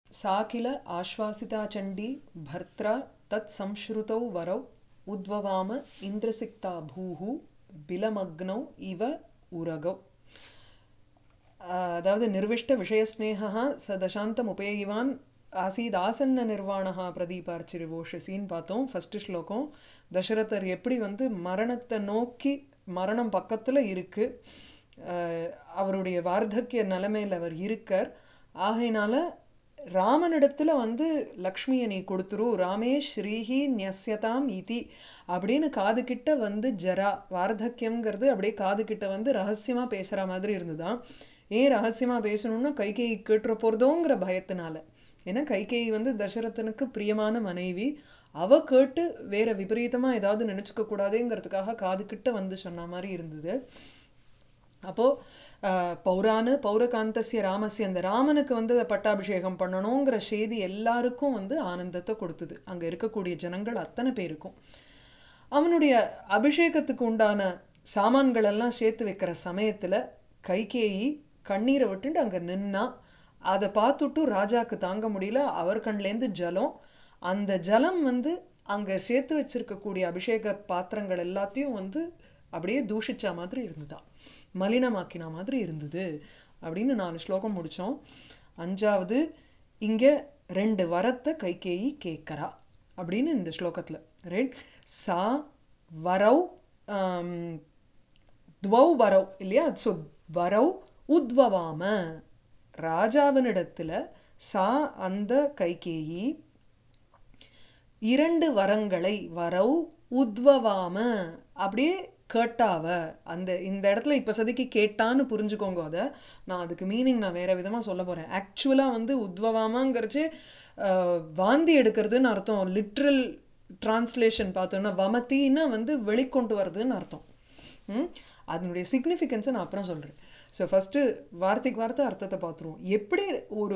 सा किल आश्वासिता चण्डी भर्त्रा तत्संश्रुतौ वरौ उद्ववाम इन्द्रसिक्ता भूः बिलमग्नौ इव उरगौ அதாவது நிர்விஷ்ட விஷயஸ்னேகா ச தசாந்தம் உபயோகிவான் ஆசீத் ஆசன்ன நிர்வாணா பிரதீபார்ச்சிரிவோஷசின்னு பார்த்தோம் ஃபர்ஸ்ட் ஸ்லோகம் தசரதர் எப்படி வந்து மரணத்தை நோக்கி மரணம் பக்கத்தில் இருக்கு அவருடைய வார்த்தக்கிய நிலைமையில் அவர் இருக்கார் ஆகையினால ராமனிடத்துல வந்து லக்ஷ்மியை நீ கொடுத்துரு ராமே ஸ்ரீஹி நியஸ்யதாம் இதி அப்படின்னு காது கிட்ட வந்து ஜரா வார்த்தக்கியம்ங்கிறது அப்படியே காது கிட்ட வந்து ரகசியமா பேசுற மாதிரி இருந்துதான் ஏன் ரகசியமா பேசணும்னா கைகேயி கேட்டுற போறதோங்கிற பயத்தினால ஏன்னா கைகேயி வந்து தசரதனுக்கு பிரியமான மனைவி அவ கேட்டு வேற விபரீதமா ஏதாவது நினைச்சுக்க கூடாதேங்கிறதுக்காக காது கிட்ட வந்து சொன்ன மாதிரி இருந்தது அப்போ பௌரானு பௌரகாந்தசிய ராமசிய அந்த ராமனுக்கு வந்து பட்டாபிஷேகம் பண்ணணுங்கிற செய்தி எல்லாருக்கும் வந்து ஆனந்தத்தை கொடுத்தது அங்க இருக்கக்கூடிய ஜனங்கள் அத்தனை பேருக்கும் அவனுடைய அபிஷேகத்துக்கு உண்டான சாமான்கள் எல்லாம் சேர்த்து வைக்கிற சமயத்துல கைகேயி கண்ணீரை விட்டுட்டு அங்க நின்னா அதை பார்த்துட்டு ராஜாக்கு தாங்க முடியல அவர் கண்லேருந்து ஜலம் அந்த ஜலம் வந்து அங்க சேர்த்து வச்சிருக்கக்கூடிய அபிஷேக பாத்திரங்கள் எல்லாத்தையும் வந்து அப்படியே தூஷிச்ச மாதிரி இருந்துதான் மலினமாக்கின மாதிரி இருந்தது அப்படின்னு நாலு ஸ்லோகம் முடித்தோம் அஞ்சாவது இங்கே ரெண்டு வரத்தை கைகேயி கேட்கறா அப்படின்னு இந்த ஸ்லோகத்தில் ரைட் சா வரவ் துவவ் வரவ் இல்லையா ஸோ வரவ் உத்வவாம ராஜாவினிடத்துல சா அந்த கைகேயி இரண்டு வரங்களை வரவ் உத்வவாம அப்படியே கேட்டாவ அந்த இந்த இடத்துல இப்போ சதிக்கு கேட்டான்னு புரிஞ்சுக்கோங்க அதை நான் அதுக்கு மீனிங் நான் வேற விதமாக சொல்ல போகிறேன் ஆக்சுவலாக வந்து உத்வவாமங்கிறச்சு வாந்தி எடுக்கிறதுன்னு அர்த்தம் லிட்ரல் டிரான்ஸ்லேஷன் பார்த்தோன்னா வமத்தின்னா வந்து வெளிக்கொண்டு வர்றதுன்னு அர்த்தம் அதனுடைய சிக்னிஃபிகன்ஸை நான் அப்புறம் சொல்கிறேன் ஸோ ஃபஸ்ட்டு வார்த்தைக்கு வார்த்தை அர்த்தத்தை பார்த்துருவோம் எப்படி ஒரு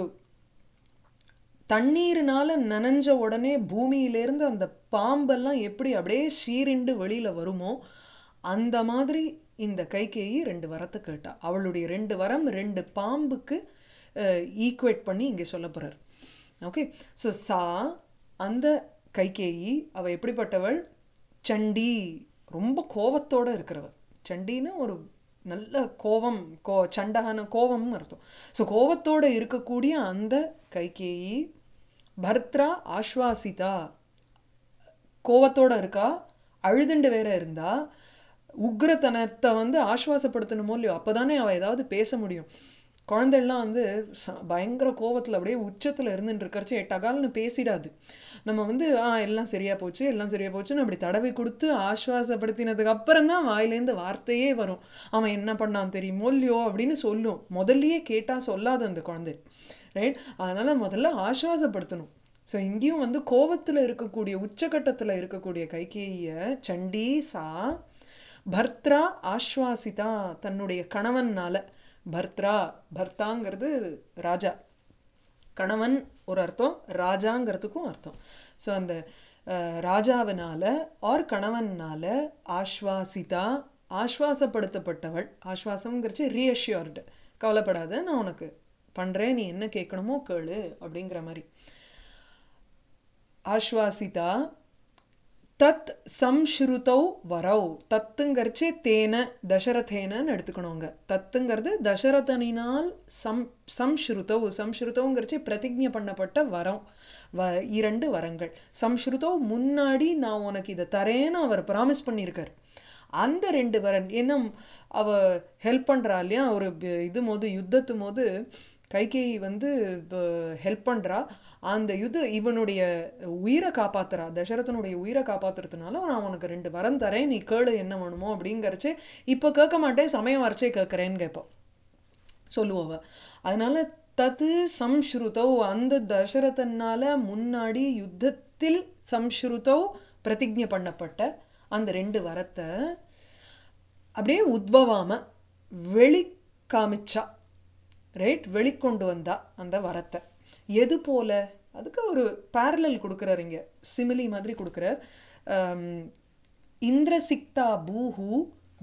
தண்ணீர்னால நனைஞ்ச உடனே பூமியிலேருந்து அந்த பாம்பெல்லாம் எப்படி அப்படியே சீரிண்டு வெளியில் வருமோ அந்த மாதிரி இந்த கைகேயி ரெண்டு வரத்தை கேட்டா அவளுடைய ரெண்டு வரம் ரெண்டு பாம்புக்கு ஈக்குவேட் பண்ணி இங்கே சொல்ல போகிறார் ஓகே ஸோ சா அந்த கைகேயி அவள் எப்படிப்பட்டவள் சண்டி ரொம்ப கோவத்தோடு இருக்கிறவள் சண்டின்னு ஒரு நல்ல கோவம் கோ சண்டகான கோவம்னு அர்த்தம் ஸோ கோவத்தோடு இருக்கக்கூடிய அந்த கைகேயி பர்த்ரா ஆஸ்வாசிதா கோவத்தோடு இருக்கா அழுதுண்டு வேற இருந்தா உக்ரத்தனத்தை வந்து ஆஸ்வாசப்படுத்தணுமோ இல்லையோ அப்போ தானே அவள் ஏதாவது பேச முடியும் குழந்தைலாம் வந்து பயங்கர கோவத்தில் அப்படியே உச்சத்தில் இருந்துட்டு இருக்கிறச்சு எட்டகால்னு பேசிடாது நம்ம வந்து ஆ எல்லாம் சரியாக போச்சு எல்லாம் சரியாக போச்சுன்னு அப்படி தடவை கொடுத்து ஆஸ்வாசப்படுத்தினதுக்கு அப்புறம் தான் வாயிலேருந்து வார்த்தையே வரும் அவன் என்ன பண்ணான் தெரியுமோ இல்லையோ அப்படின்னு சொல்லும் முதல்லையே கேட்டால் சொல்லாது அந்த குழந்தை ரைட் அதனால் முதல்ல ஆஸ்வாசப்படுத்தணும் ஸோ இங்கேயும் வந்து கோவத்தில் இருக்கக்கூடிய உச்சகட்டத்தில் இருக்கக்கூடிய கைகேய சண்டி சா பர்த்ரா ஆஸ்வாசிதா தன்னுடைய கணவன்னால பர்த்ரா பர்த்தாங்கிறது ராஜா கணவன் ஒரு அர்த்தம் ராஜாங்கிறதுக்கும் அர்த்தம் ஸோ அந்த ராஜாவினால ஆர் கணவன்னால ஆஸ்வாசிதா ஆஸ்வாசப்படுத்தப்பட்டவள் ஆஸ்வாசம்ங்கிறச்சு ரீஅஷ்யூர்டு கவலைப்படாத நான் உனக்கு பண்ணுறேன் நீ என்ன கேட்கணுமோ கேளு அப்படிங்கிற மாதிரி ஆஸ்வாசிதா தத் சம்ஸ்ருதௌ வரவ் தத்துங்கிறச்சே தேன தசரதேனன்னு எடுத்துக்கணுங்க தத்துங்கிறது தசரதனினால் சம் சம்ஸ்ருதௌ சம்ஸ்ருதௌங்கிறச்சே பிரதிஜை பண்ணப்பட்ட வரம் வ இரண்டு வரங்கள் சம்ஸ்ருதோ முன்னாடி நான் உனக்கு இதை தரேன்னு அவர் ப்ராமிஸ் பண்ணியிருக்கார் அந்த ரெண்டு வரன் ஏன்னா அவ ஹெல்ப் பண்ணுறா இல்லையா ஒரு இது போது யுத்தத்து போது கைகேயி வந்து ஹெல்ப் பண்ணுறா அந்த யுது இவனுடைய உயிரை காப்பாத்துறா தசரதனுடைய உயிரை காப்பாத்துறதுனால நான் உனக்கு ரெண்டு வரம் தரேன் நீ கேளு என்ன வேணுமோ அப்படிங்கிறச்சு இப்போ கேட்க மாட்டேன் சமயம் வரைச்சே கேட்குறேன்னு கேட்போம் சொல்லுவவ அதனால தது சம்ஸ்ருதோ அந்த தசரதனால முன்னாடி யுத்தத்தில் சம்ஸ்ருதோ பிரதிஜை பண்ணப்பட்ட அந்த ரெண்டு வரத்தை அப்படியே உத்வவாம வெளி காமிச்சா ரைட் வெளிக்கொண்டு வந்தா அந்த வரத்தை எது போல அதுக்கு ஒரு பேரலல் கொடுக்குறார் இங்க சிமிலி மாதிரி கொடுக்குறார் இந்திரசிக்தா பூஹு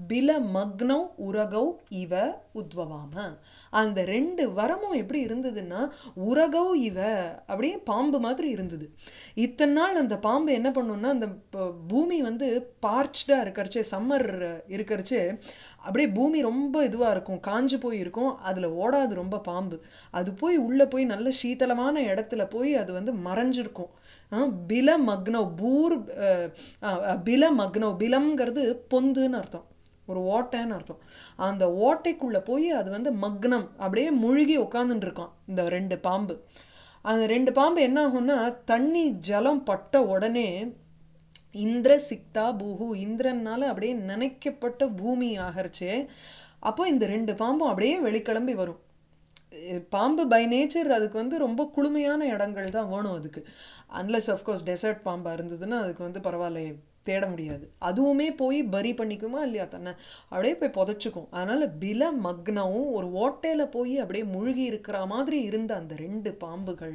பில மக்னௌ உரகௌ இவ உத்வவாம அந்த ரெண்டு வரமும் எப்படி இருந்ததுன்னா உரகௌ இவ அப்படியே பாம்பு மாதிரி இருந்தது இத்தனை நாள் அந்த பாம்பு என்ன பண்ணும்னா அந்த ப- பூமி வந்து பார்ச்டா இருக்கறச்சே சம்மர் இருக்கறச்சே அப்படியே பூமி ரொம்ப இதுவா இருக்கும் காஞ்சு போய் இருக்கும் அதுல ஓடாது ரொம்ப பாம்பு அது போய் உள்ள போய் நல்ல சீதளமான இடத்துல போய் அது வந்து மறைஞ்சிருக்கும் ஆ, பில மக்னவ் பூர் அஹ், அஹ், பில மக்னவ் பிலம்ங்கிறது பொந்துன்னு அர்த்தம் ஒரு ஓட்டைன்னு அர்த்தம் அந்த ஓட்டைக்குள்ள போய் அது வந்து மக்னம் அப்படியே முழுகி உட்காந்துட்டு இருக்கான் இந்த ரெண்டு பாம்பு அந்த ரெண்டு பாம்பு என்ன ஆகும்னா தண்ணி ஜலம் பட்ட உடனே இந்திர சிக்தா பூஹு இந்திரனால அப்படியே நினைக்கப்பட்ட பூமி ஆகறச்சே அப்போ இந்த ரெண்டு பாம்பும் அப்படியே வெளிக்கிளம்பி வரும் அஹ் பாம்பு பை நேச்சர் அதுக்கு வந்து ரொம்ப குளுமையான இடங்கள் தான் வேணும் அதுக்கு அன்லெஸ் அஃப்கோர்ஸ் டெசர்ட் பாம்பா இருந்ததுன்னா அதுக்கு வந்து பரவாயில்ல தேட முடியாது அதுவுமே போய் பரி பண்ணிக்குமா இல்லையா தன்னை அப்படியே போய் புதைச்சுக்கும் அதனால பில மக்னவும் ஒரு ஓட்டையில போய் அப்படியே முழுகி இருக்கிற மாதிரி இருந்த அந்த ரெண்டு பாம்புகள்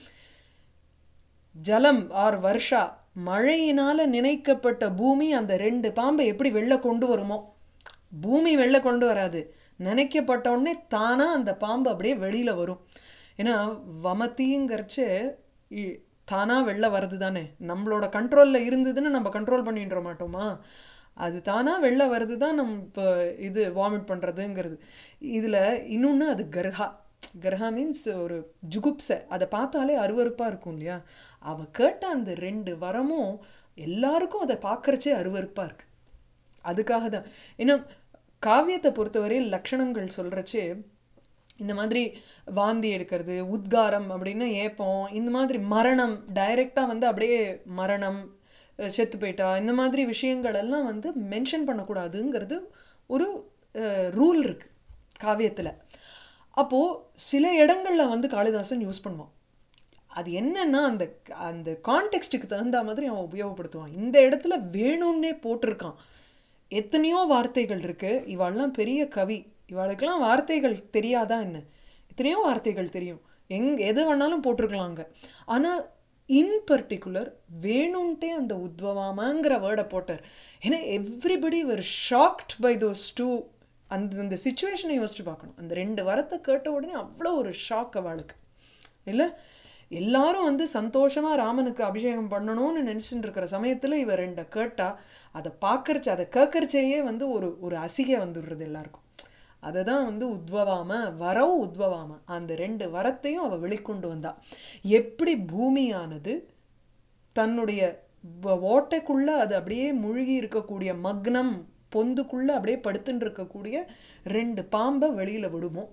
ஜலம் ஆர் வர்ஷா மழையினால நினைக்கப்பட்ட பூமி அந்த ரெண்டு பாம்பை எப்படி வெளில கொண்டு வருமோ பூமி வெளில கொண்டு வராது நினைக்கப்பட்ட உடனே தானா அந்த பாம்பு அப்படியே வெளியில வரும் ஏன்னா வமத்திங்கிறச்சு இ- தானா வெளில வர்றது தானே நம்மளோட கண்ட்ரோல்ல இருந்ததுன்னு நம்ம கண்ட்ரோல் பண்ணிட மாட்டோமா அது தானா வெளில வருது தான் நம்ம இப்போ இது வாமிட் பண்றதுங்கிறது இதுல இன்னொன்னு அது கர்ஹா கர்ஹா மீன்ஸ் ஒரு ஜுகுப்சை அதை பார்த்தாலே அருவருப்பா இருக்கும் இல்லையா அவ கேட்ட அந்த ரெண்டு வரமும் எல்லாருக்கும் அதை பார்க்கறச்சே அருவருப்பா இருக்கு அதுக்காக தான் ஏன்னா காவியத்தை பொறுத்தவரை லட்சணங்கள் சொல்றச்சே இந்த மாதிரி வாந்தி எடுக்கிறது உத்காரம் அப்படின்னு ஏப்பம் இந்த மாதிரி மரணம் டைரக்டா வந்து அப்படியே மரணம் அஹ் செத்து போயிட்டா இந்த மாதிரி விஷயங்கள் எல்லாம் வந்து மென்ஷன் பண்ணக்கூடாதுங்கிறது ஒரு ரூல் இருக்கு காவியத்துல அப்போ சில இடங்கள்ல வந்து காளிதாசன் யூஸ் பண்ணுவான் அது என்னன்னா அந்த அந்த கான்டெக்ஸ்டுக்கு தகுந்த மாதிரி அவன் உபயோகப்படுத்துவான் இந்த இடத்துல வேணும்னே போட்டிருக்கான் எத்தனையோ வார்த்தைகள் இருக்கு இவாள்லாம் பெரிய கவி இவாளுக்கெல்லாம் வார்த்தைகள் தெரியாதா என்ன எத்தனையோ வார்த்தைகள் தெரியும் எங் எது வேணாலும் போட்டிருக்கலாங்க ஆனா இன் பர்டிகுலர் வேணும்ட்டே அந்த உத்வவாமங்கிற வேர்டை போட்டார் ஏன்னா everybody were shocked by those two அந்த அந்த சுச்சுவேஷனை யோசிச்சு பார்க்கணும் அந்த ரெண்டு வரத்தை கேட்ட உடனே அவ்வளோ ஒரு ஷாக் அவளுக்கு இல்ல எல்லாரும் வந்து சந்தோஷமா ராமனுக்கு அபிஷேகம் பண்ணணும்னு நினைச்சுட்டு இருக்கிற சமயத்துல இவ ரெண்ட கேட்டா அதை பார்க்கறச்சு அதை கேட்கறச்சேயே வந்து ஒரு ஒரு அசிகை வந்துடுறது எல்லாருக்கும் அதை தான் வந்து உத்வவாம வரவு உத்வவாம அந்த ரெண்டு வரத்தையும் அவ வெளிக்கொண்டு வந்தா எப்படி பூமியானது தன்னுடைய வ- ஓட்டைக்குள்ள அது அப்படியே முழுகி இருக்கக்கூடிய மக்னம் பொந்துக்குள்ள அப்படியே படுத்துட்டு இருக்கக்கூடிய ரெண்டு பாம்பை வெளியில விடுமோ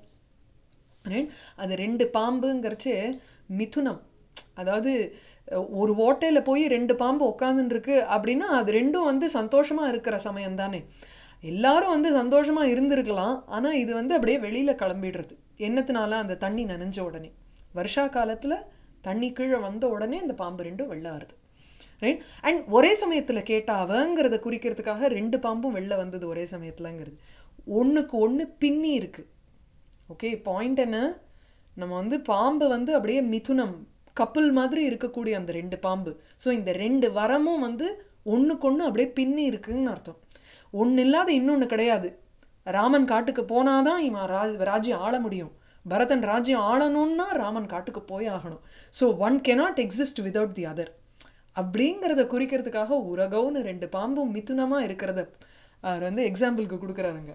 Right? அது ரெண்டு பாம்புங்கிறச்சு மிதுனம் அதாவது அஹ், ஒரு ஓட்டையில போய் ரெண்டு பாம்பு உட்காந்துட்டு இருக்கு அப்படின்னா அது ரெண்டும் வந்து சந்தோஷமா இருக்கிற சமயம் தானே எல்லாரும் வந்து சந்தோஷமா இருந்திருக்கலாம் ஆனா இது வந்து அப்படியே வெளியில கிளம்பிடுறது என்னத்தினால அந்த தண்ணி நனைஞ்ச உடனே வருஷா காலத்துல தண்ணி கீழே வந்த உடனே அந்த பாம்பு ரெண்டும் வெளில வருது ரைட் அண்ட் ஒரே சமயத்துல கேட்டா அவங்கிறத குறிக்கிறதுக்காக ரெண்டு பாம்பும் வெளில வந்தது ஒரே சமயத்துலங்கிறது ஒண்ணுக்கு ஒண்ணு பின்னி இருக்கு ஓகே பாயிண்ட் என்ன நம்ம வந்து பாம்பு வந்து அப்படியே மிதுனம் கப்பல் மாதிரி இருக்கக்கூடிய அந்த ரெண்டு பாம்பு ஸோ இந்த ரெண்டு வரமும் வந்து ஒண்ணுக்கொண்ணு அப்படியே பின்னி இருக்குன்னு அர்த்தம் ஒண்ணு இல்லாத இன்னொன்னு கிடையாது ராமன் காட்டுக்கு போனாதான் இவன் ராஜ் ராஜ்யம் ஆள முடியும் பரதன் ராஜ்யம் ஆளணும்னா ராமன் காட்டுக்கு போய் ஆகணும் so one cannot exist without the other அப்படிங்கிறத குறிக்கிறதுக்காக உரகவுன்னு ரெண்டு பாம்பும் மிதுனமா இருக்கிறத அவர் வந்து எக்ஸாம்பிளுக்கு கொடுக்குறாருங்க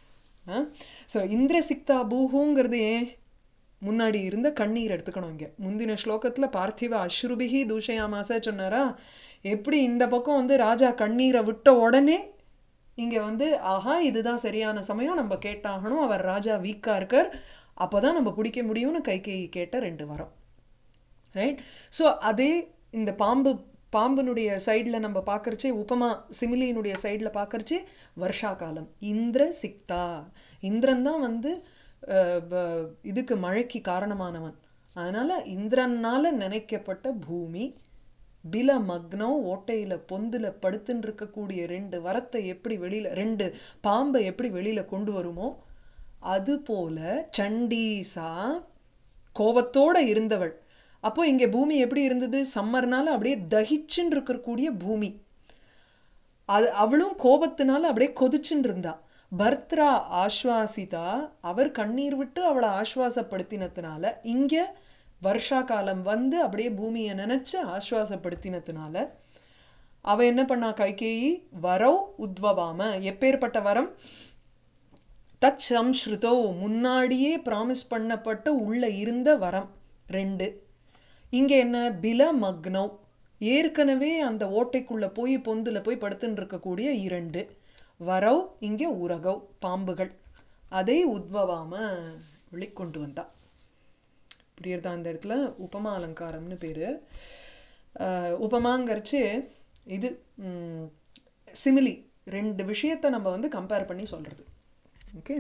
ஸோ இந்திரசிக்தா பூஹுங்கிறது ஏன் முன்னாடி இருந்த கண்ணீர் எடுத்துக்கணும் இங்க முந்தின ஸ்லோகத்துல பார்த்திவ அஸ்ருபிகி தூஷயாமாச சொன்னாரா எப்படி இந்த பக்கம் வந்து ராஜா கண்ணீரை விட்ட உடனே இங்க வந்து ஆஹா இதுதான் சரியான சமயம் நம்ம கேட்டாகணும் அவர் ராஜா வீக்கா இருக்கார் அப்பதான் நம்ம பிடிக்க முடியும்னு கைகேயி கேட்ட ரெண்டு வரம் ரைட் ஸோ அதே இந்த பாம்பு பாம்பினுடைய சைடில் நம்ம பார்க்கறச்சே உபமா சிமிலியினுடைய சைடில் பார்க்கறச்சே வருஷா காலம் இந்திர சிக்தா இந்திரன் தான் வந்து அஹ், ப- இதுக்கு மழைக்கு காரணமானவன் அதனால இந்திரனால நினைக்கப்பட்ட பூமி பில மக்னம் ஓட்டையில பொந்துல படுத்துன்னு இருக்கக்கூடிய ரெண்டு வரத்தை எப்படி வெளியில ரெண்டு பாம்பை எப்படி வெளியில கொண்டு வருமோ அது போல சண்டீசா கோபத்தோட இருந்தவள் அப்போ இங்க பூமி எப்படி இருந்தது சம்மர்னால அப்படியே தகிச்சுன்னு இருக்கக்கூடிய பூமி அது அவளும் கோபத்தினால அப்படியே கொதிச்சுன்னு இருந்தா பர்த்ரா ஆஸ்வாசிதா அவர் கண்ணீர் விட்டு அவளை ஆஸ்வாசப்படுத்தினதுனால இங்க வருஷா காலம் வந்து அப்படியே பூமியை நினைச்சு ஆஸ்வாசப்படுத்தினதுனால அவ என்ன பண்ணா கைகேயி வரவ் உத்வவாம எப்பேற்பட்ட வரம் தத் சம்ஸ்ருதோ முன்னாடியே ப்ராமிஸ் பண்ணப்பட்ட உள்ள இருந்த வரம் ரெண்டு இங்க என்ன பில மக்னவ் ஏற்கனவே அந்த ஓட்டைக்குள்ள போய் பொந்துல போய் படுத்துன்னு இருக்கக்கூடிய இரண்டு வரவ் இங்க உரகவ் பாம்புகள் அதை உத்வவாம வெளிக்கொண்டு வந்தா புரியுறதா அந்த இடத்துல உபமா அலங்காரம்னு பேரு அஹ், உபமாங்கரிச்சு இது சிமிலி ரெண்டு விஷயத்தை நம்ம வந்து கம்பேர் பண்ணி சொல்றது ஓகே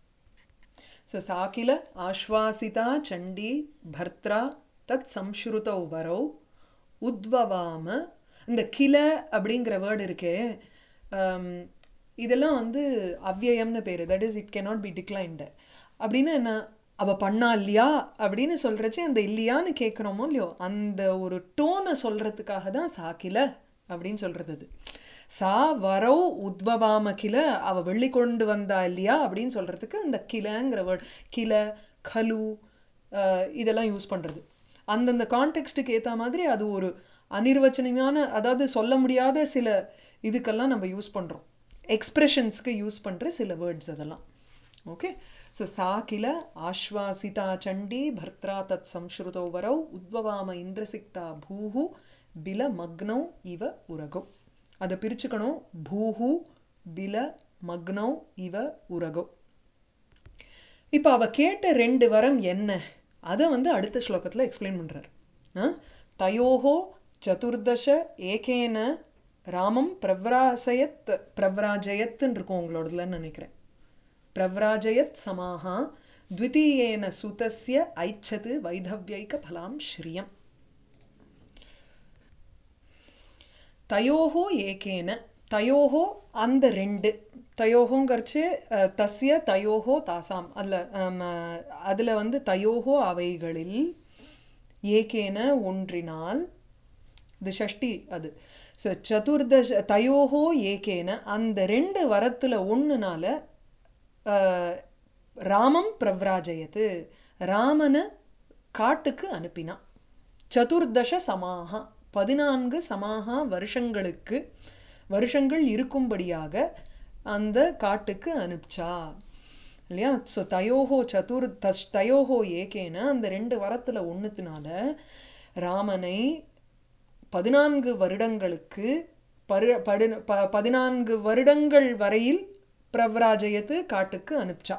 ஸோ சாக்கில ஆஸ்வாசிதா சண்டி பர்த்ரா தத் சம்ஸ்ருதௌ வரௌ உத்வவாம இந்த கில அப்படிங்கிற வேர்டு இருக்கே ஆம், இதெல்லாம் வந்து அவ்யயம்னு பேர் that is it cannot be declined அப்படின்னா என்ன அவ பண்ணா இல்லையா அப்படின்னு சொல்றச்சே அந்த இல்லையான்னு கேட்குறோமோ இல்லையோ அந்த ஒரு டோனை சொல்றதுக்காக தான் சாக்கில அப்படின்னு சொல்றது அது சா வரோ உத்வவாம கில அவ வெள்ளி கொண்டு வந்தா இல்லையா அப்படின்னு சொல்றதுக்கு அந்த கிலங்கிற வேர்ட் கில கலு அஹ், இதெல்லாம் யூஸ் பண்றது அந்தந்த கான்டெக்ஸ்ட்டுக்கு ஏத்த மாதிரி அது ஒரு அனிர்வச்சனமான அதாவது சொல்ல முடியாத சில இதுக்கெல்லாம் நம்ம யூஸ் பண்றோம் எக்ஸ்பிரஷன்ஸ்க்கு யூஸ் பண்ற சில வேர்ட்ஸ் அதெல்லாம் ஓகே ஸோ சா கில ஆஸ்வாசிதா சண்டி பர்த்ரா தத் சம்ஸ்ருதோ வரௌ உத்வவாம இந்திரசிக்தா பூஹு பில மக்னௌ இவ உரகௌ அதை பிரிச்சுக்கணும் பூஹு பில மக்னௌ இவ உரகௌ இப்போ அவ கேட்ட ரெண்டு வரம் என்ன அதை வந்து அடுத்த ஸ்லோகத்தில் எக்ஸ்பிளைன் பண்றார் ஆ? தயோஹோ சதுர்தச ஏகேன ராமம் பிரவ்ராசயத் பிரவ்ராஜயத்ன்னு இருக்கும் உங்களோடதுலன்னு நினைக்கிறேன் பிரவ்ராஜயத் சமாஹா द्वितीयेन सुतस्य ऐच्छत् वैधव्यैकफलां श्रियम् தயோஹோ ஏகேன தயோஹோ அந்த ரெண்டு தயோஹோங்கிறச்சு அஹ், தஸ்ய தயோஹோ தாசாம் அதில் அதில் வந்து தயோஹோ அவைகளில் ஏகேன ஒன்றினால் இது ஷஷ்டி அது ஸோ சதுர்தச தயோஹோ ஏகேன அந்த ரெண்டு வரத்தில் ஒன்றுனால ராமம் பிரவ்ராஜயத்து ராமனை காட்டுக்கு அனுப்பினான் சதுர்தச சமாகா பதினான்கு சமாகா வருஷங்களுக்கு வருஷங்கள் இருக்கும்படியாக அந்த காட்டுக்கு அனுப்பிச்சா இல்லையா ஸோ தயோஹோ சதுர் தஸ் தயோஹோ ஏகேன அந்த ரெண்டு வரத்தில் ஒன்றுத்தினால ராமனை பதினான்கு வருடங்களுக்கு பரு படு ப பதினான்கு வருடங்கள் வரையில் பிரவ்ராஜயத்து காட்டுக்கு அனுப்பிச்சா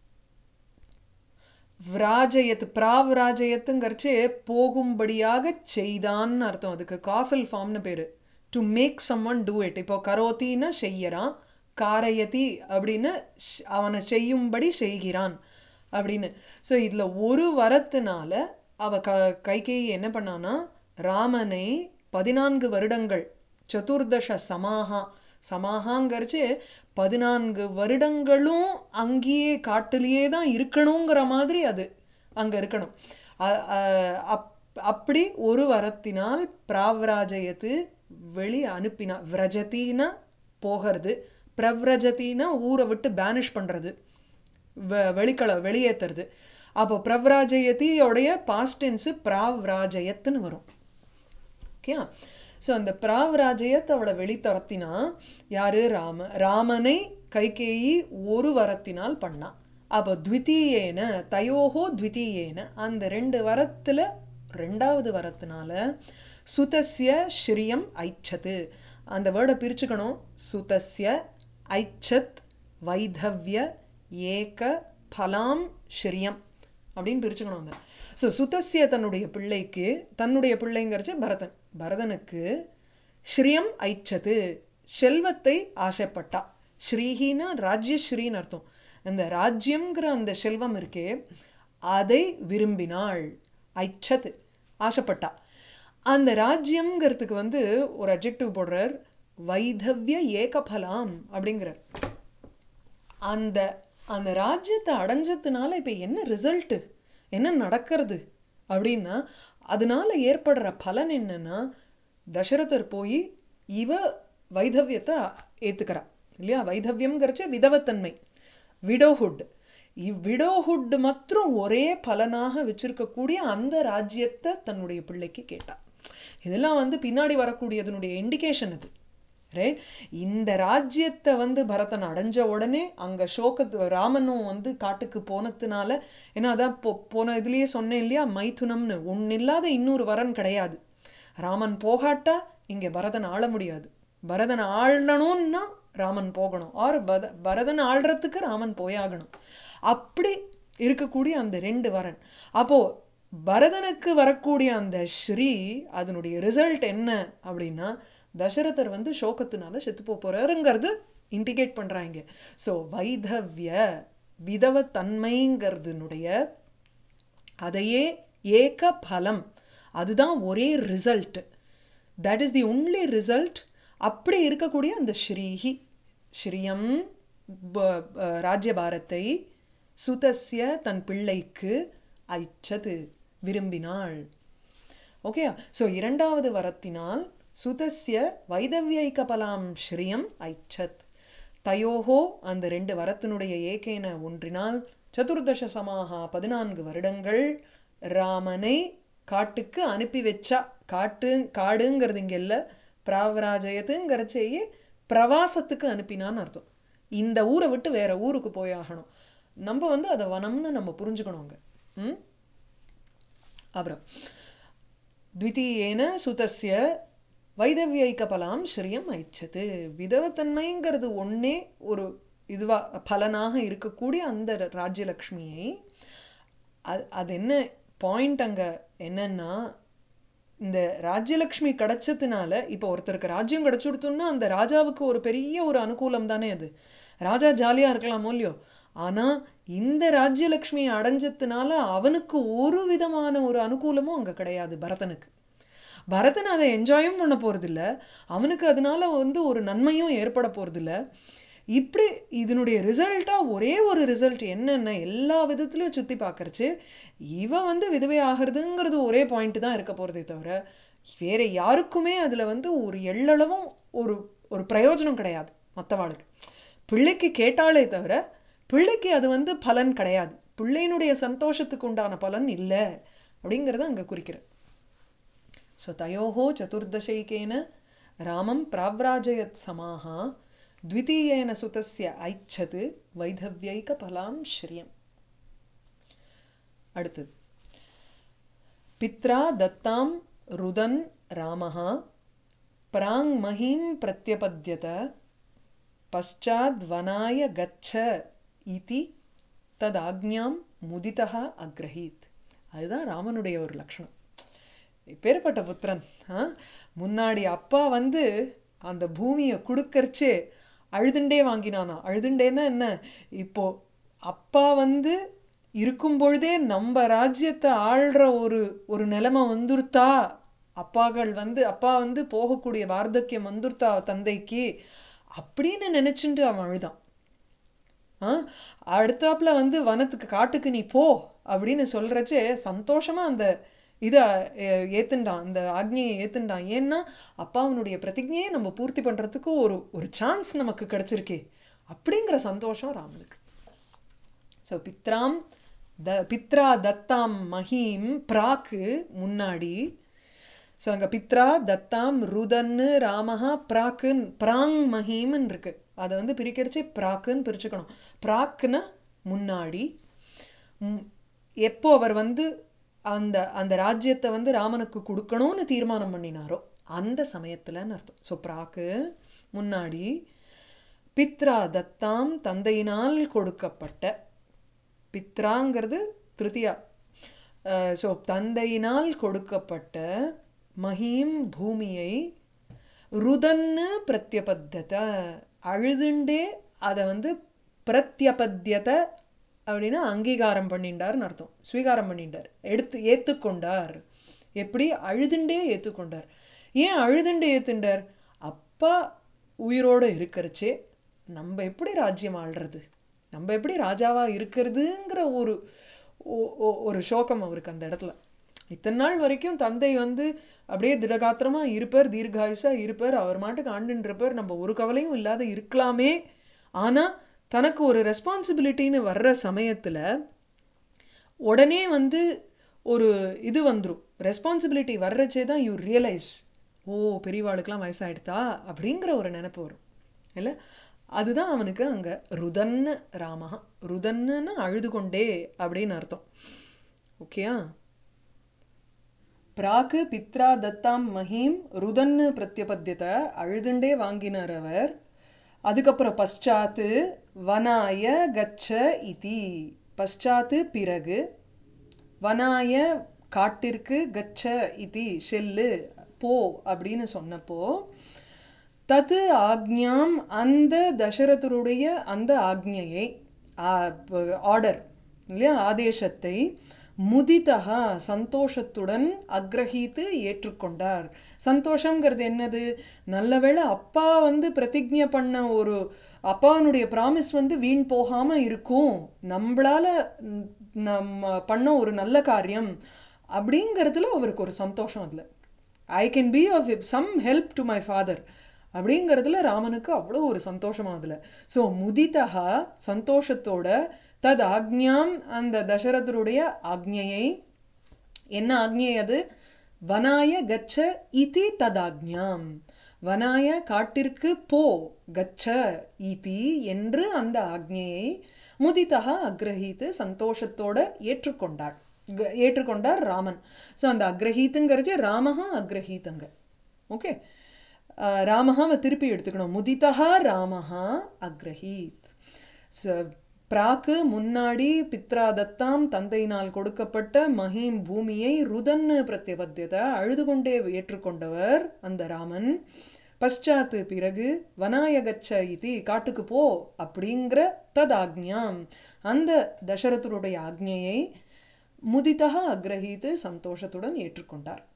விராஜயத்து பிராவ்ராஜயத்துங்கிறச்சு போகும்படியாக செய்தான்னு அர்த்தம் அதுக்கு காசல் ஃபார்ம்னு பேரு to make someone do it இப்போ கரோத்தின்னா செய்யறான் காரயதி அப்படின்னு ஷ்- அவனை செய்யும்படி செய்கிறான் அப்படின்னு ஸோ இதில் ஒரு வரத்தினால அவ க கைகேயி என்ன பண்ணானா ராமனை பதினான்கு வருடங்கள் சதுர்தச சமாகா சமாகாங்கிறச்சு பதினான்கு வருடங்களும் அங்கேயே காட்டிலேயே தான் இருக்கணுங்கிற மாதிரி அது அங்கே இருக்கணும் அ- அ- அப் அப்படி ஒரு வரத்தினால் பிராவ்ராஜயத்து வெளி அனுப்பினா விரஜத்தின்னா போகிறது பிரவ்ரஜத்தின்னா ஊரை விட்டு பேனிஷ் பண்ணுறது வெ- வெளிக்கள வெளியேற்றுறது அப்போ பிரவ்ராஜயத்தியோடைய பாஸ்ட் டென்ஸு பிராவ்ராஜயத்துன்னு வரும் ஓகே ஸோ அந்த பிராவராஜயத்தை அவளை வெளித்தரத்தினா யாரு ராம ராமனை கைகேயி ஒரு வரத்தினால் பண்ணா அப்போ த்விதீயேன தயோஹோ த்விதீயேன அந்த ரெண்டு வரத்துல ரெண்டாவது வரத்தினால சுதஸ்ய ஸ்ரீயம் ஐச்சது அந்த வேர்டை பிரிச்சுக்கணும் சுதஸ்ய ஐச்சத் வைதவ்ய ஏக பலாம் ஸ்ரீயம் அப்படின்னு பிரிச்சுக்கணும் அந்த ஸோ சுதஸ்ய தன்னுடைய பிள்ளைக்கு தன்னுடைய பிள்ளைங்கிறச்சு பரதன் பரதனுக்கு ஸ்ரீயம் ஐச்சது செல்வத்தை ஆசைப்பட்டா ஸ்ரீஹின்னா ராஜ்யஸ்ரீன்னு அர்த்தம் அந்த ராஜ்யம்ங்கிற அந்த செல்வம் இருக்கே அதை விரும்பினாள் ஐச்சது ஆசைப்பட்டா அந்த ராஜ்யம்ங்கிறதுக்கு வந்து ஒரு அப்ஜெக்டிவ் போடுறார் வைதவ்ய ஏகபலாம் அப்படிங்கிறார் அந்த அந்த ராஜ்யத்தை அடைஞ்சதுனால இப்போ என்ன ரிசல்ட்டு என்ன நடக்கிறது அப்படின்னா அதனால ஏற்படுற பலன் என்னன்னா தசரதர் போய் இவ வைதவியத்தை ஏத்துக்கிறா இல்லையா வைதவியம்ங்கிறச்ச விதவத்தன்மை விடோஹுட் இவ்விடோஹுட் மாத்திரம் ஒரே பலனாக வச்சிருக்கக்கூடிய அந்த ராஜ்யத்தை தன்னுடைய பிள்ளைக்கு கேட்டா இதெல்லாம் வந்து பின்னாடி வரக்கூடியதனுடைய இண்டிகேஷன் இது ரைட் இந்த ராஜ்யத்தை வந்து பரதன் அடைஞ்ச உடனே அங்க சோகத்து ராமனும் வந்து காட்டுக்கு போனதுனால ஏன்னா அதான் போ போன இதுலயே சொன்னேன் இல்லையா மைதுனம்னு ஒன்னில்லாத இன்னொரு வரன் கிடையாது ராமன் போகாட்டா இங்க பரதன் ஆள முடியாது பரதன் ஆளணும்னா ராமன் போகணும் ஆர் பத பரதன் ஆள்றதுக்கு ராமன் போயாகணும் அப்படி இருக்கக்கூடிய அந்த ரெண்டு வரன் அப்போ பரதனுக்கு வரக்கூடிய அந்த ஸ்ரீ அதனுடைய ரிசல்ட் என்ன அப்படின்னா தசரதர் வந்து சோகத்தினால செத்து போறாருங்கிறது இண்டிகேட் பண்றாங்க ஸோ வைதவ்ய விதவ தன்மைங்கிறதுனுடைய அதையே ஏக பலம் அதுதான் ஒரே result that is the only result அப்படி இருக்கக்கூடிய அந்த ஸ்ரீஹி ஸ்ரீயம் ப- ப- ராஜ்யபாரத்தை சுதஸ்ய தன் பிள்ளைக்கு ஐச்சது விரும்பினாள் ஓகே ஸோ இரண்டாவது வரத்தினால் சுதஸ்ய வைதவ்யைகபலாம் ஸ்ரீயம் ஐச்சத் தயோஹோ அந்த ரெண்டு வரத்தினுடைய ஏகேன ஒன்றினால் சதுர்தச சமாகா பதினான்கு வருடங்கள் ராமனை காட்டுக்கு அனுப்பி வச்சா காட்டு காடுங்கிறது இங்க இல்ல பிராவராஜயத்துங்கிறச்சேயே பிரவாசத்துக்கு அனுப்பினான்னு அர்த்தம் இந்த ஊரை விட்டு வேற ஊருக்கு போயாகணும் நம்ம வந்து அதை வனம்னு நம்ம புரிஞ்சுக்கணுங்க ம் அப்புறம் द्वितीयेन சுதஸ்ய வைதவியைகபலாம் ஸ்ரீயம் ஐச்சது விதவத்தன்மைங்கிறது ஒண்ணே ஒரு இதுவா பலனாக இருக்கக்கூடிய அந்த ராஜ்யலக்ஷ்மியை அது அது என்ன பாயிண்ட் அங்க என்னன்னா இந்த ராஜ்யலக்ஷ்மி கிடைச்சதுனால இப்போ ஒருத்தருக்கு ராஜ்யம் கிடைச்சுடுத்தோம்னா அந்த ராஜாவுக்கு ஒரு பெரிய ஒரு அனுகூலம் தானே அது ராஜா ஜாலியா இருக்கலாமோ இல்லையோ ஆனா இந்த ராஜ்யலக்ஷ்மி அடைஞ்சதுனால அவனுக்கு ஒரு விதமான ஒரு அனுகூலமும் அங்க கிடையாது பரதனுக்கு பரதன் அதை என்ஜாயும் பண்ண போறதில்ல அவனுக்கு அதனால வந்து ஒரு நன்மையும் ஏற்பட போறதில்ல இப்படி இதனுடைய ரிசல்ட்டா ஒரே ஒரு ரிசல்ட் என்னென்ன எல்லா விதத்திலையும் சுத்தி பார்க்கறச்சு இவ வந்து விதவை ஆகிறதுங்கிறது ஒரே பாயிண்ட் தான் இருக்க போறதே தவிர வேற யாருக்குமே அதுல வந்து ஒரு எள்ளளவும் ஒரு ஒரு பிரயோஜனம் கிடையாது மற்றவாளுக்கு பிள்ளைக்கு கேட்டாலே தவிர பிள்ளைக்கு அது வந்து பலன் கிடையாது பிள்ளையினுடைய சந்தோஷத்துக்கு உண்டான பலன் இல்லை அப்படிங்கிறத அங்க குறிக்கிறேன் ஸோ தயோஹோ சதுர்தசைக்கேன ராமம் பிராவ்ராஜயத் சமாஹா द्वितीयेन सुतस्य ऐच्छत् வைதவ்யைகபலாம் ஸ்ரீயம் அடுத்தது பித்ரா தத்தாம் ருதன் ராமः प्राङ् महीं प्रत्यपद्यत पश्चाद्वनाय गच्छ इति ததாக்ஞாம் முதிதா அக்ரஹீத் அதுதான் ராமனுடைய ஒரு லட்சணம் எப்பேற்பட்ட புத்திரன் ஆ? முன்னாடி அப்பா வந்து அந்த பூமியை கொடுக்கறச்சே அழுதுண்டே வாங்கினானா அழுதுண்டேன்னா என்ன இப்போ அப்பா வந்து இருக்கும் பொழுதே நம்ம ராஜ்யத்தை ஆள்ற ஒரு ஒரு நிலைமை வந்துருத்தா அப்பாக்கள் வந்து அப்பா வந்து போகக்கூடிய வார்த்தக்கியம் வந்துருத்தா தந்தைக்கு அப்படின்னு நினைச்சுட்டு அவன் அழுதான் ஆ அடுத்தாப்புல வந்து வனத்துக்கு காட்டுக்கு நீ போ அப்படின்னு சொல்றச்சே சந்தோஷமா அந்த இத அஹ், ஏத்துண்டான் அந்த ஆக்ஞையை ஏத்துண்டான் ஏன்னா அப்பாவனுடைய பிரதிஜையை நம்ம பூர்த்தி பண்றதுக்கு ஒரு ஒரு சான்ஸ் நமக்கு கிடைச்சிருக்கே அப்படிங்கிற சந்தோஷம் ராமனுக்கு ஸோ பித்ராம் த பித்ரா தத்தாம் மஹீம் பிராக்கு முன்னாடி ஸோ அங்கே பித்ரா தத்தாம் ருதன்னு ராமஹா பிராக்குன் பிராங் மஹீம்னு இருக்கு அதை வந்து பிரிக்கிறச்சே பிராக்குன்னு பிரிச்சுக்கணும் பிராக்குன்னா முன்னாடி ம், எப்போ அவர் வந்து அந்த அந்த ராஜ்யத்தை வந்து ராமனுக்கு கொடுக்கணும்னு தீர்மானம் பண்ணினாரோ அந்த சமயத்துலன்னு அர்த்தம் ஸோ பிராக்கு முன்னாடி பித்ரா தத்தாம் தந்தையினால் கொடுக்கப்பட்ட பித்ராங்கிறது திருத்தியா ஸோ தந்தையினால் கொடுக்கப்பட்ட மஹீம் பூமியை ருதன்னு பிரத்யபத்தத அழுதுண்டே அதை வந்து பிரத்யபத்தியத அப்படின்னா அங்கீகாரம் பண்ணிண்டார்னு அர்த்தம் ஸ்வீகாரம் பண்ணிண்டார் எடுத்து ஏத்துக்கொண்டார் எப்படி அழுதுண்டே ஏத்துக்கொண்டார் ஏன் அழுதுண்டே ஏத்துண்டார் அப்பா உயிரோடு இருக்கிறச்சே நம்ம எப்படி ராஜ்யம் ஆள்றது நம்ம எப்படி ராஜாவா இருக்கிறதுங்கிற ஒரு ஒ- ஒ- ஒரு சோகம் அவருக்கு அந்த இடத்துல இத்தனை நாள் வரைக்கும் தந்தை வந்து அப்படியே திடகாத்திரமா இருப்பார் தீர்காயுஷா இருப்பார் அவர் மாட்டுக்கு ஆண்டுன்னு இருப்பார் நம்ம ஒரு கவலையும் இல்லாத இருக்கலாமே ஆனா தனக்கு ஒரு ரெஸ்பான்சிபிலிட்டின்னு வர்ற சமயத்துல உடனே வந்து ஒரு இது வந்துடும் ரெஸ்பான்சிபிலிட்டி வர்றச்சே தான் யூ ரியலைஸ் ஓ பெரியவாளுக்கெல்லாம் வயசாயிடுதா அப்படிங்கிற ஒரு நினைப்பு வரும் இல்லை அதுதான் அவனுக்கு அங்க ருதன்னு ராமஹா ருதன்னுன்னா அழுது கொண்டே அப்படின்னு அர்த்தம் ஓகேயா பிராக்கு பித்ரா தத்தாம் மஹீம் ருதன்னு பிரத்யபத்தியத அழுதுண்டே வாங்கினார் அவர் அதுக்கப்புறம் பశ్చాத்து வனாய கச்ச இதி பశ్చాத்து பிறகு வனாய காட்டிற்கு கச்ச இதி ஷெல்லு போ அப்படின்னு சொன்னப்போ தது ஆக்ஞாம் அந்த தசரதருடைய அந்த ஆக்ஞையை ஆர்டர் இல்லையா ஆதேசத்தை முதிதா சந்தோஷத்துடன் அக்ரஹீத்து ஏற்றுக்கொண்டார் சந்தோஷங்கிறது என்னது நல்லவேளை அப்பா வந்து பிரதிஜ்ஞை பண்ண ஒரு அப்பாவனுடைய ப்ராமிஸ் வந்து வீண் போகாம இருக்கும் நம்மளால ம், நம்ம பண்ண ஒரு நல்ல காரியம் அப்படிங்கிறதுல அவருக்கு ஒரு சந்தோஷம் அதில் I can be of some help to my father அப்படிங்கிறதுல ராமனுக்கு அவ்வளோ ஒரு சந்தோஷமா அதில் ஸோ முதிதா சந்தோஷத்தோட தத் ஆக்ஞாம் அந்த தசரதருடைய ஆக்ஞையை என்ன ஆக்ஞை அது வனாய கச்ச இதி ததாக்ஞாம் வனாய காட்டிற்கு போ கச்ச இதி என்று அந்த ஆக்ஞையை முதிதா அக்ரஹீத்து சந்தோஷத்தோட ஏற்றுக்கொண்டாள் க- ஏற்றுக்கொண்டார் ராமன் ஸோ அந்த அக்ரஹீத்துங்கிறது ராமஹா அக்ரஹீத்தங்க ஓகே ராமஹாவை திருப்பி எடுத்துக்கணும் முதிதா ராமஹா அக்ரஹீத் ச- பிராக்கு முன்னாடி பித்ரா தத்தாம் தந்தையினால் கொடுக்கப்பட்ட மஹீம் பூமியை ருதன்னு பிரத்யபத்தியத அழுது கொண்டே ஏற்றுக்கொண்டவர் அந்த ராமன் பశ్చాத்து பிறகு வனாயகச்ச இது காட்டுக்கு போ அப்படிங்கிற ததாக்ஞாம் அந்த தசரதருடைய ஆக்ஞையை முதிதா அக்ரஹீத்து சந்தோஷத்துடன் ஏற்றுக்கொண்டார்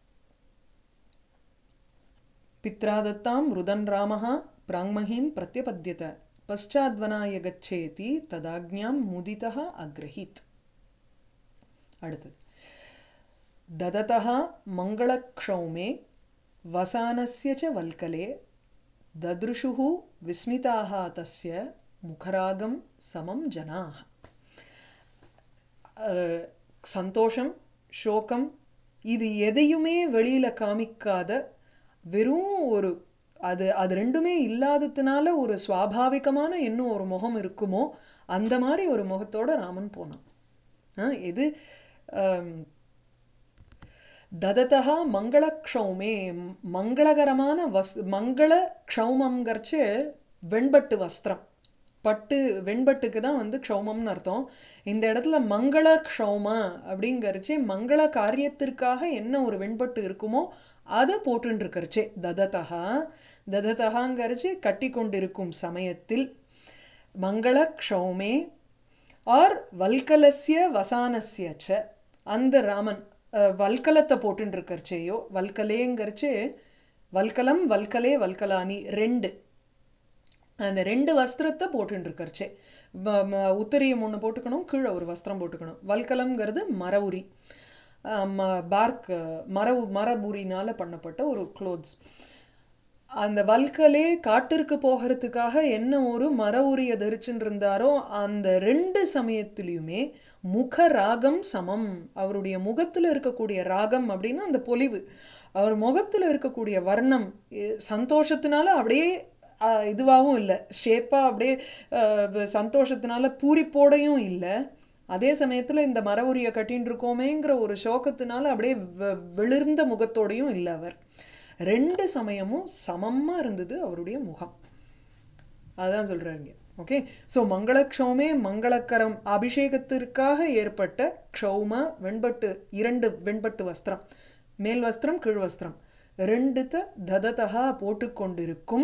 पित्रादत्तां रुदन् रामः प्राङ्महीं प्रत्यपद्यत पश्चाद्वनाय गच्छेति तदाज्ञां मुदितः अग्रहीत् அடுத்தது ददतः मङ्गलक्षौमे वसानस्य च वल्कले ददृशुः विस्मिताः तस्य मुखरागं समं जनाः அஹ், சந்தோஷம் சோகம் இது எதையுமே வெளியில காமிக்காத வெறும் ஒரு அது அது ரெண்டுமே இல்லாததுனால ஒரு சுவாபாவிகமான இன்னும் ஒரு முகம் இருக்குமோ அந்த மாதிரி ஒரு முகத்தோட ராமன் போனான் ஆ, இது ஆம், தததா மங்களக்ஷௌமே ம், மங்களகரமான வஸ் மங்கள க்ஷௌமங்கிறச்சு வெண்பட்டு வஸ்திரம் பட்டு வெண்பட்டுக்கு தான் வந்து க்ஷௌமம்னு அர்த்தம் இந்த இடத்துல மங்கள க்ஷௌம அப்படிங்கிறச்சே மங்கள காரியத்திற்காக என்ன ஒரு வெண்பட்டு இருக்குமோ அதை போட்டுன்னு இருக்கறச்சே தததா தததகாங்கிறச்சு கட்டி கொண்டிருக்கும் சமயத்தில் மங்கள க்ஷௌமே ஆர் வல்கலஸ்ய வசானஸ்ய ச அந்த ராமன் அஹ், வல்கலத்தை போட்டுன்னு இருக்கறச்சேயோ வல்கலேங்கிறச்சு வல்கலம் வல்கலே வல்கலானி ரெண்டு அந்த ரெண்டு வஸ்திரத்தை போட்டுட்டு இருக்கறச்சே வ- ம- உத்தரியம் ஒன்று போட்டுக்கணும் கீழே ஒரு வஸ்திரம் போட்டுக்கணும் வல்கலம்ங்கிறது மர உரி பார்க் மர மரபுரினால பண்ணப்பட்ட ஒரு க்ளோத்ஸ் அந்த வல்கலே காட்டிற்கு போகிறதுக்காக என்ன ஒரு மர உரிய தரிச்சுட்டு இருந்தாரோ அந்த ரெண்டு சமயத்திலையுமே முக ராகம் சமம் அவருடைய முகத்துல இருக்கக்கூடிய ராகம் அப்படின்னா அந்த பொலிவு அவர் முகத்துல இருக்கக்கூடிய வர்ணம் எ- சந்தோஷத்தினால அப்படியே அஹ், இதுவாகவும் இல்லை ஷேப்பாக அப்படியே அஹ், சந்தோஷத்தினால பூரிப்போடையும் இல்லை அதே சமயத்துல இந்த மர உரிய கட்டின்னு இருக்கோமேங்கிற ஒரு சோகத்தினால அப்படியே வெ- வெளிர்ந்த முகத்தோடையும் இல்லை அவர் ரெண்டு சமயமும் சமமா இருந்தது அவருடைய முகம் அதுதான் சொல்றாங்க ஓகே ஸோ மங்களக்ஷௌமே மங்களக்கரம் அபிஷேகத்திற்காக ஏற்பட்ட க்ஷௌம வெண்பட்டு இரண்டு வெண்பட்டு வஸ்திரம் மேல் வஸ்திரம் கீழ் வஸ்திரம் ரெண்டுத்த தததகா போட்டுக்கொண்டிருக்கும்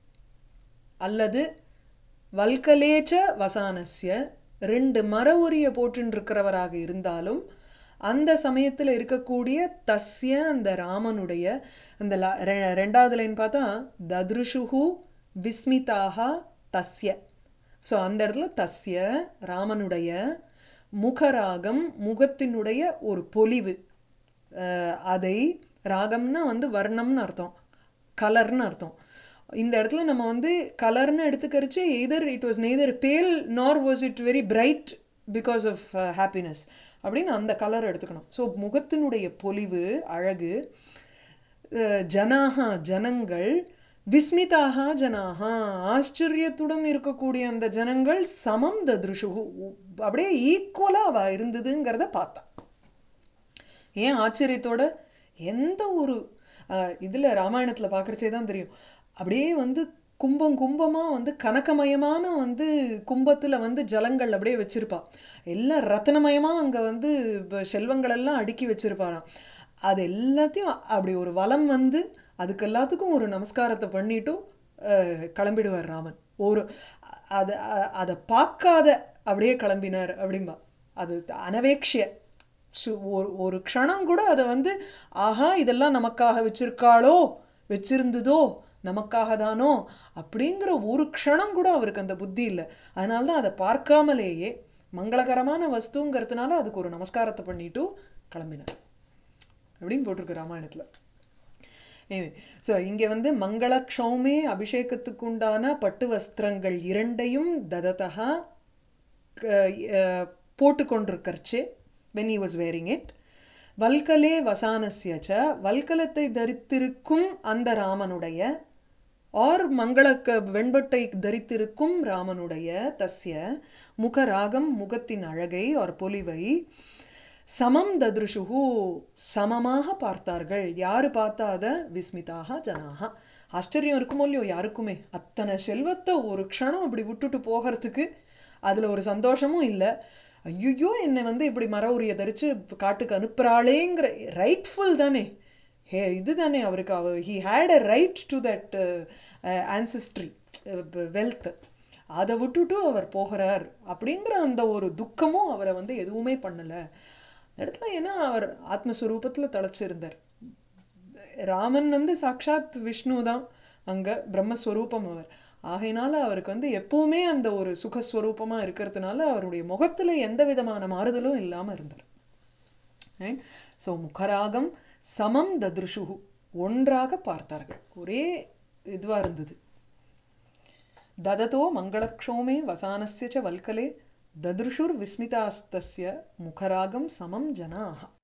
அல்லது வல்கலேச்ச வசானஸ்ய ரெண்டு மர உரிய போட்டுன்னு இருக்கிறவராக இருந்தாலும் அந்த சமயத்தில் இருக்கக்கூடிய தஸ்ய அந்த ராமனுடைய அந்த லா- ரெ- ரெண்டாவது லைன் பார்த்தா தத்ருஷுஹு விஸ்மிதாஹா தஸ்ய ஸோ அந்த இடத்துல தஸ்ய ராமனுடைய முகராகம் முகத்தினுடைய ஒரு பொலிவு அஹ், அதை ராகம்னா வந்து வர்ணம்னு அர்த்தம் கலர்னு அர்த்தம் இந்த இடத்துல நம்ம வந்து கலர்னு எடுத்துக்கரிச்சு either it was neither pale nor was it very bright because of happiness அப்படின்னு அந்த கலர் எடுத்துக்கணும் ஸோ முகத்தினுடைய பொலிவு அழகு அஹ், ஜனாக ஜனங்கள் விஸ்மிதாக ஜனாக ஆச்சரியத்துடன் இருக்கக்கூடிய அந்த ஜனங்கள் சமம் தத்ருஷு அப்படியே ஈக்குவலாக அவ இருந்ததுங்கிறத பார்த்தா ஏன் ஆச்சரியத்தோட எந்த ஒரு இதில் ராமாயணத்தில் பார்க்குறச்சே தான் தெரியும் அப்படியே வந்து கும்பம் கும்பமாக வந்து கனகமயமான வந்து கும்பத்தில் வந்து ஜலங்கள் அப்படியே வச்சிருப்பா எல்லாம் ரத்னமயமாக அங்கே வந்து இப்ப செல்வங்கள் எல்லாம் அடுக்கி வச்சிருப்பாராம் அது எல்லாத்தையும் அப்படி ஒரு வலம் வந்து அதுக்கு எல்லாத்துக்கும் ஒரு நமஸ்காரத்தை பண்ணிட்டு அஹ், கிளம்பிடுவார் ராமன் ஒரு அதை அதை பார்க்காத அப்படியே கிளம்பினார் அப்படிம்பா அது அனவேக்ஷிய சு- ஒரு ஒரு க்ஷணம் கூட அதை வந்து ஆஹா இதெல்லாம் நமக்காக வச்சிருக்காளோ வச்சிருந்ததோ நமக்காக தானோ அப்படிங்கிற ஒரு க்ஷணம் கூட அவருக்கு அந்த புத்தி இல்லை அதனால தான் அதை பார்க்காமலேயே மங்களகரமான வஸ்துங்கிறதுனால அதுக்கு ஒரு நமஸ்காரத்தை பண்ணிட்டு கிளம்பினார் அப்படின்னு போட்டிருக்கு ராமாயணத்தில் ஸோ இங்கே வந்து மங்களக்ஷௌமே அபிஷேகத்துக்கு உண்டான பட்டு வஸ்திரங்கள் இரண்டையும் தததா போட்டுக்கொண்டிருக்கர்ச்சே when he was wearing it வல்கலே வசானஸ்ய ச வல்கலத்தை தரித்திருக்கும் அந்த ராமனுடைய ஆர் மங்களக்க வெண்பட்டை தரித்திருக்கும் ராமனுடைய தஸ்ய முகராகம் முகத்தின் அழகை ஆர் பொலிவை சமம் தத்ருஷுகு சமமாக பார்த்தார்கள் யாரு பார்த்தாத விஸ்மிதாக ஜனாக ஆச்சரியம் இருக்குமோ இல்லையோ யாருக்குமே அத்தனை செல்வத்தை ஒரு க்ஷணம் இப்படி விட்டுட்டு போகிறதுக்கு அதில் ஒரு சந்தோஷமும் இல்லை ஐயோ என்னை வந்து இப்படி மர உரிய தரிச்சு காட்டுக்கு அனுப்புகிறாளேங்கிற ரைட்ஃபுல் தானே ஹே இது தானே அவருக்கு அவ he had a right to that ancestry wealth அதை விட்டுட்டு அவர் போகிறார் அப்படிங்கிற அந்த ஒரு துக்கமும் அவரை வந்து எதுவுமே பண்ணலை இந்த இடத்துல ஏன்னா அவர் ஆத்மஸ்வரூபத்தில் தழைச்சிருந்தார் ராமன் வந்து சாக்ஷாத் விஷ்ணு தான் அங்கே பிரம்மஸ்வரூபம் அவர் ஆகையினால அவருக்கு வந்து எப்பவுமே அந்த ஒரு சுகஸ்வரூபமாக இருக்கிறதுனால அவருடைய முகத்தில் எந்த விதமான மாறுதலும் இல்லாமல் இருந்தார் ஸோ முகராகம் சமம் தத்ருஷு ஒன்றாக பார்த்தார்கள் ஒரே இதுவாக இருந்தது ददतो मङ्गलक्षोमे वसानस्य च वल्कले ददृशुर्विस्मितास्तस्य मुखरागं समं जनाः